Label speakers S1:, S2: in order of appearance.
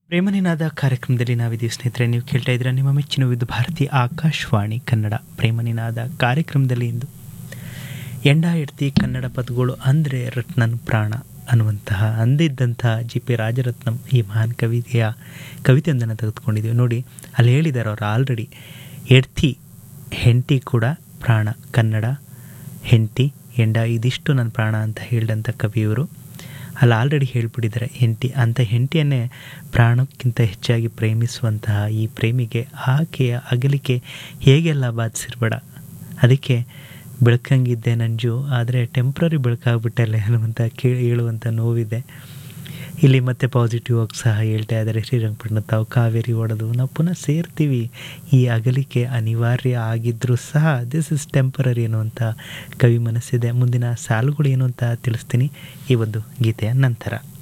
S1: ಪ್ರೇಮನಿನಾದ ಕಾರ್ಯಕ್ರಮದಲ್ಲಿ ನಾವಿದ್ದೀವಿ ಸ್ನೇಹಿತರೆ ನೀವು ಕೇಳ್ತಾ ಇದ್ದೀರಾ ನಿಮ್ಮ ಮೆಚ್ಚಿನ ವಿವಿಧ ಭಾರತಿ ಆಕಾಶವಾಣಿ ಕನ್ನಡ ಪ್ರೇಮನಿನಾದ ಕಾರ್ಯಕ್ರಮದಲ್ಲಿ ಇಂದು ಎಂಡ ಎಡ್ತಿ ಕನ್ನಡ ಪದಗಳು ಅಂದರೆ ರತ್ನನ್ ಪ್ರಾಣ ಅನ್ನುವಂತಹ ಅಂದಿದ್ದಂತಹ ಜಿ ಪಿ ರಾಜರತ್ನಂ ಈ ಮಹಾನ್ ಕವಿತೆಯ ಕವಿತೆಯೊಂದನ್ನು ತೆಗೆದುಕೊಂಡಿದ್ದೀವಿ ನೋಡಿ ಅಲ್ಲಿ ಹೇಳಿದ್ದಾರೆ ಅವರು ಆಲ್ರೆಡಿ ಎಡ್ತಿ ಹೆಂಡತಿ ಕೂಡ ಪ್ರಾಣ ಕನ್ನಡ ಹೆಂಡತಿ ಎಂಡ ಇದಿಷ್ಟು ನನ್ನ ಪ್ರಾಣ ಅಂತ ಹೇಳಿದಂಥ ಕವಿಯವರು ಅಲ್ಲಿ ಆಲ್ರೆಡಿ ಹೇಳ್ಬಿಟ್ಟಿದ್ದಾರೆ ಹೆಂಡತಿ ಅಂಥ ಹೆಂಡತಿಯನ್ನೇ ಪ್ರಾಣಕ್ಕಿಂತ ಹೆಚ್ಚಾಗಿ ಪ್ರೇಮಿಸುವಂತಹ ಈ ಪ್ರೇಮಿಗೆ ಆಕೆಯ ಅಗಲಿಕೆ ಹೇಗೆಲ್ಲ ಬಾಧಿಸಿರ್ಬೇಡ ಅದಕ್ಕೆ ಬೆಳಕಂಗಿದ್ದೆ ನಂಜು ಆದರೆ ಟೆಂಪ್ರರಿ ಬೆಳಕಾಗ್ಬಿಟ್ಟಲ್ಲ ಅನ್ನುವಂಥ ಕೇಳಿ ಹೇಳುವಂಥ ನೋವಿದೆ ಇಲ್ಲಿ ಮತ್ತೆ ಪಾಸಿಟಿವ್ ಆಗಿ ಸಹ ಹೇಳ್ತಾ ಇದ್ದಾರೆ ಶ್ರೀರಂಗಪಟ್ಟಣ ತಾವು ಕಾವೇರಿ ಒಡೆದು ನಾವು ಪುನಃ ಸೇರ್ತೀವಿ ಈ ಅಗಲಿಕೆ ಅನಿವಾರ್ಯ ಆಗಿದ್ದರೂ ಸಹ ದಿಸ್ ಇಸ್ ಟೆಂಪರರಿ ಅನ್ನುವಂಥ ಕವಿ ಮನಸ್ಸಿದೆ ಮುಂದಿನ ಸಾಲುಗಳು ಏನು ಅಂತ ತಿಳಿಸ್ತೀನಿ ಈ ಒಂದು ಗೀತೆಯ ನಂತರ